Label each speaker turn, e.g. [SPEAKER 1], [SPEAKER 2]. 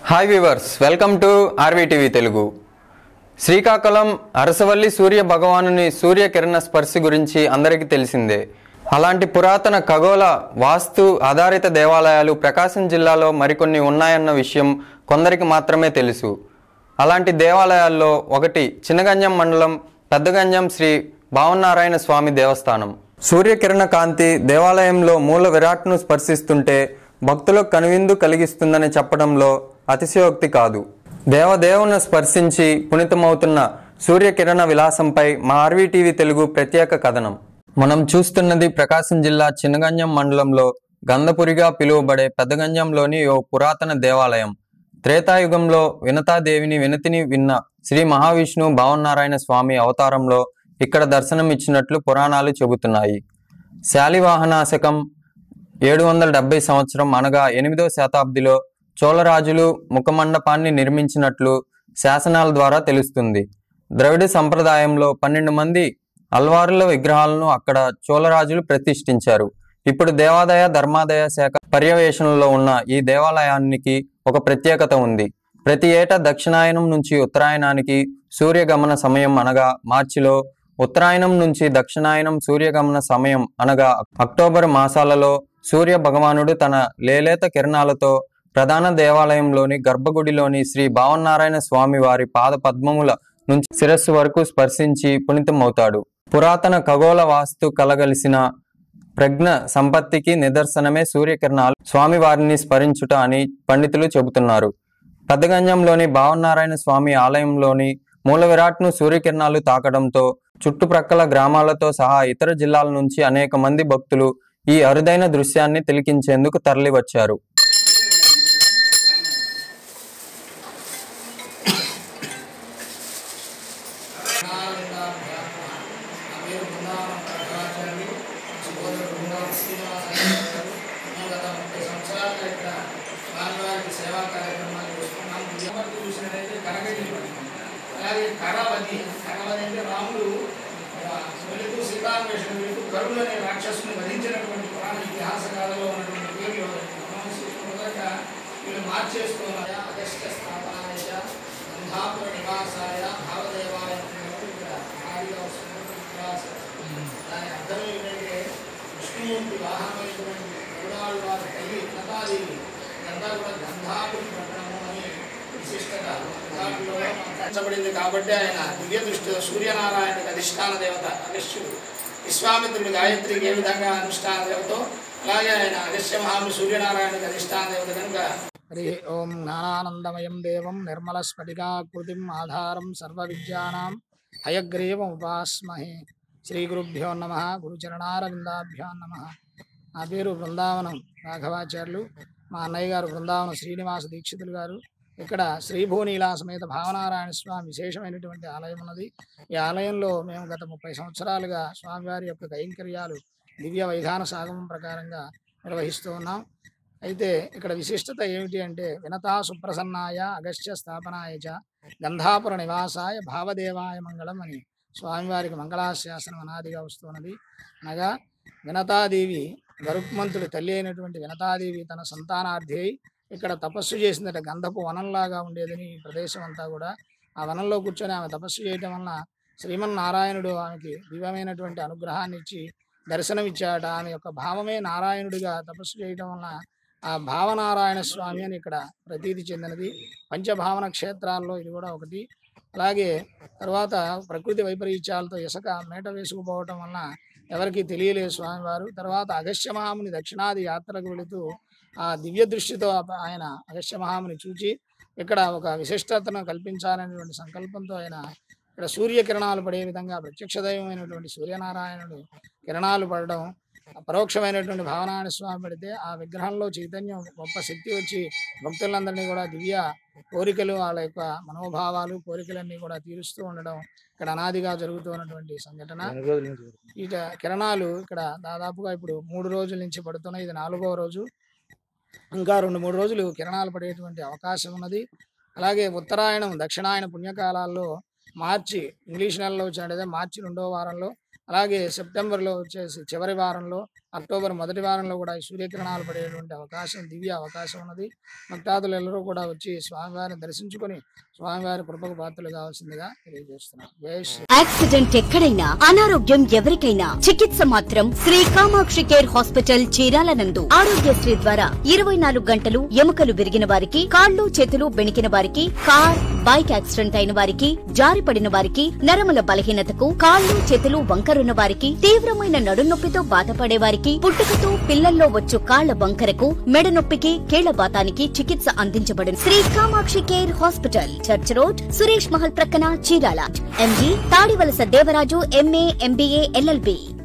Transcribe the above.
[SPEAKER 1] hi viewers welcome to RVTV Telugu Srikakulam Arasavalli Surya భగవానుని సూర్యకిరణ స్పర్శ గురించి అందరికీ తెలిసిందే అలాంటి పురాతన ఖగోళ వాస్తు ఆధారిత దేవాలయాలు ప్రకాశం జిల్లాలో మరికొన్ని ఉన్నాయన్న విషయం కొందరికి మాత్రమే తెలుసు అలాంటి దేవాలయాల్లో ఒకటి చిన్నగంజం మండలం పెద్దగంజం శ్రీ భావనారాయణ స్వామి దేవస్థానం సూర్యకిరణ కాంతి దేవాలయంలో మూల విరాట్ను స్పర్శిస్తుంటే భక్తులకు కనువిందు కలిగిస్తుందని చెప్పడంలో అతిశయోక్తి కాదు దేవదేవుని స్పర్శించి పునితమవుతున్న సూర్యకిరణ విలాసంపై మా ఆర్వీటీవీ తెలుగు ప్రత్యేక కథనం మనం చూస్తున్నది ప్రకాశం జిల్లా చిన్నగంజం మండలంలో గంధపురిగా పిలువబడే పెద్దగంజంలోని ఓ పురాతన దేవాలయం త్రేతాయుగంలో వినతాదేవిని వినతిని విన్న శ్రీ మహావిష్ణు భావనారాయణ స్వామి అవతారంలో ఇక్కడ దర్శనం ఇచ్చినట్లు పురాణాలు చెబుతున్నాయి శాలివాహనాశకం ఏడు వందల డెబ్బై సంవత్సరం అనగా ఎనిమిదో శతాబ్దిలో చోళరాజులు ముఖమండపాన్ని నిర్మించినట్లు శాసనాల ద్వారా తెలుస్తుంది ద్రవిడ సంప్రదాయంలో పన్నెండు మంది అల్వారుల విగ్రహాలను అక్కడ చోళరాజులు ప్రతిష్ఠించారు ఇప్పుడు దేవాదాయ ధర్మాదాయ శాఖ పర్యవేక్షణలో ఉన్న ఈ దేవాలయానికి ఒక ప్రత్యేకత ఉంది ప్రతి ఏటా దక్షిణాయనం నుంచి ఉత్తరాయణానికి సూర్యగమన సమయం అనగా మార్చిలో ఉత్తరాయణం నుంచి దక్షిణాయనం సూర్యగమన సమయం అనగా అక్టోబర్ మాసాలలో సూర్య భగవానుడు తన లేలేత కిరణాలతో ప్రధాన దేవాలయంలోని గర్భగుడిలోని శ్రీ భావనారాయణ స్వామి వారి పాద పద్మముల నుంచి శిరస్సు వరకు స్పర్శించి పునితమవుతాడు పురాతన ఖగోళ వాస్తు కలగలిసిన ప్రజ్ఞ సంపత్తికి నిదర్శనమే సూర్యకిరణాలు స్వామివారిని స్మరించుట అని పండితులు చెబుతున్నారు పెద్దగంజంలోని భావనారాయణ స్వామి ఆలయంలోని మూల విరాట్ను సూర్యకిరణాలు తాకడంతో చుట్టుప్రక్కల గ్రామాలతో సహా ఇతర జిల్లాల నుంచి అనేక మంది భక్తులు ఈ అరుదైన దృశ్యాన్ని తిలకించేందుకు తరలివచ్చారు
[SPEAKER 2] అలాగే కరవది కరవది అంటే రాముడు వెళుతూ సీతాన్వేషణ వెళుతూ కరుడు అనే రాక్షసుని వధించినటువంటి పురాణ ఇతిహాస కాలంలో ఉన్నటువంటి పేర్లు మొదట వీళ్ళు మార్చేసుకున్నాయ అగస్త్య స్థాపనాయ గంధాపుర నివాసాయ భావదేవాయ అనేటువంటి ఇక్కడ ఆదిగా వస్తున్నటువంటి నివాసం దాని అర్థం ఏంటంటే విష్ణుమూర్తి వాహనమైనటువంటి గరుడాళ్ళు వారి తల్లి లతాదేవి ఇదంతా కూడా గంధాపురి పట్టణము అని విశిష్టత గంధాపురిలో మార్చబడింది కాబట్టి ఆయన దివ్య దృష్టితో సూర్యనారాయణకి అధిష్టాన దేవత అగస్త్యుడు విశ్వామిత్రుడి గాయత్రికి ఏ విధంగా అనుష్ఠాన దేవతో అలాగే ఆయన అగస్త్య మహాముని సూర్యనారాయణకి అధిష్టాన దేవత కనుక
[SPEAKER 3] హరి ఓం జ్ఞానానందమయం దేవం నిర్మలస్ఫటికాకృతిం ఆధారం సర్వవిద్యానాం హయగ్రీవం ఉపాస్మహే శ్రీ గురుభ్యో నమ గురుచరణారవిందాభ్యో నమ నా పేరు బృందావనం రాఘవాచార్యులు మా అన్నయ్య గారు బృందావనం శ్రీనివాస దీక్షితులు గారు ఇక్కడ శ్రీభూనీలా సమేత భావనారాయణ స్వామి విశేషమైనటువంటి ఆలయం ఉన్నది ఈ ఆలయంలో మేము గత ముప్పై సంవత్సరాలుగా స్వామివారి యొక్క కైంకర్యాలు దివ్య వైధాన సాగమం ప్రకారంగా నిర్వహిస్తూ ఉన్నాం అయితే ఇక్కడ విశిష్టత ఏమిటి అంటే వినతా సుప్రసన్నాయ అగస్త్య స్థాపనాయ చ గంధాపుర నివాసాయ భావదేవాయ మంగళం అని స్వామివారికి మంగళాశాసనం అనాదిగా వస్తున్నది అనగా వినతాదేవి గరుక్మంతుడి తల్లి అయినటువంటి వినతాదేవి తన సంతానార్థి అయి ఇక్కడ తపస్సు చేసిందట గంధపు వనంలాగా ఉండేదని ఈ ప్రదేశం అంతా కూడా ఆ వనంలో కూర్చొని ఆమె తపస్సు చేయటం వలన శ్రీమన్నారాయణుడు ఆమెకి దివ్యమైనటువంటి అనుగ్రహాన్ని ఇచ్చి దర్శనమిచ్చాట ఆమె యొక్క భావమే నారాయణుడిగా తపస్సు చేయటం వలన ఆ భావనారాయణ స్వామి అని ఇక్కడ ప్రతీతి చెందినది పంచభావన క్షేత్రాల్లో ఇది కూడా ఒకటి అలాగే తర్వాత ప్రకృతి వైపరీత్యాలతో ఇసుక మేట వేసుకుపోవటం వలన ఎవరికి తెలియలేదు స్వామివారు తర్వాత అగస్త్య మహాముని దక్షిణాది యాత్రకు వెళుతూ ఆ దివ్య దృష్టితో ఆ- ఆయన అగస్త్య మహాముని చూచి ఇక్కడ ఒక విశిష్టతను కల్పించాలనేటువంటి సంకల్పంతో ఆయన ఇక్కడ సూర్యకిరణాలు పడే విధంగా ప్రత్యక్ష దైవమైనటువంటి సూర్యనారాయణుడు కిరణాలు పడడం పరోక్షమైనటువంటి భావనారాయణ స్వామి పెడితే ఆ విగ్రహంలో చైతన్యం గొప్ప శక్తి వచ్చి భక్తులందరినీ కూడా దివ్య కోరికలు వాళ్ళ యొక్క మనోభావాలు కోరికలన్నీ కూడా తీరుస్తూ ఉండడం ఇక్కడ అనాదిగా జరుగుతూ ఉన్నటువంటి సంఘటన ఇక కిరణాలు ఇక్కడ దాదాపుగా ఇప్పుడు మూడు రోజుల నుంచి పడుతున్నాయి ఇది నాలుగవ రోజు ఇంకా రెండు మూడు రోజులు కిరణాలు పడేటువంటి అవకాశం ఉన్నది అలాగే ఉత్తరాయణం దక్షిణాయన పుణ్యకాలాల్లో మార్చి ఇంగ్లీష్ నెలలో వచ్చినట్టయితే మార్చి రెండవ వారంలో అలాగే సెప్టెంబర్లో వచ్చేసి చివరి వారంలో అక్టోబర్ మొదటి వారంలో కూడా ఈ సూర్యకిరణాలు పడేటువంటి అవకాశం దివ్య అవకాశం ఉన్నది భక్తాదులు ಎಲ್ಲರೂ కూడా వచ్చి స్వామివారిని దర్శించుకొని స్వామివారి కృపకు పాత్రలు కావాల్సిందిగా తెలియజేస్తున్నాం జై శ్రీ
[SPEAKER 4] యాక్సిడెంట్ ఎక్కడైనా అనారోగ్యం ఎవరికైనా చికిత్స మాత్రం శ్రీ కామాక్షి కేర్ హాస్పిటల్ చీరాల నందు ఆరోగ్యశ్రీ ద్వారా ఇరవై నాలుగు గంటలు ఎముకలు విరిగిన వారికి కాళ్ళు చేతులు బెణికిన వారికి కార్ బైక్ యాక్సిడెంట్ అయిన వారికి జారిపడిన వారికి నరముల బలహీనతకు కాళ్ళు చేతులు వంకరున్న వారికి తీవ్రమైన నడునొప్పితో బాధపడే వారికి పుట్టుకతో పిల్లల్లో వచ్చు కాళ్ల వంకరకు మెడ నొప్పికి కీళ్ల బాతానికి చికిత్స అందించబడును Sri Kamakshi care hospital church road Suresh Mahal ప్రక్కన Chirala MG Tadivalasa Devaraju MA MBA LLB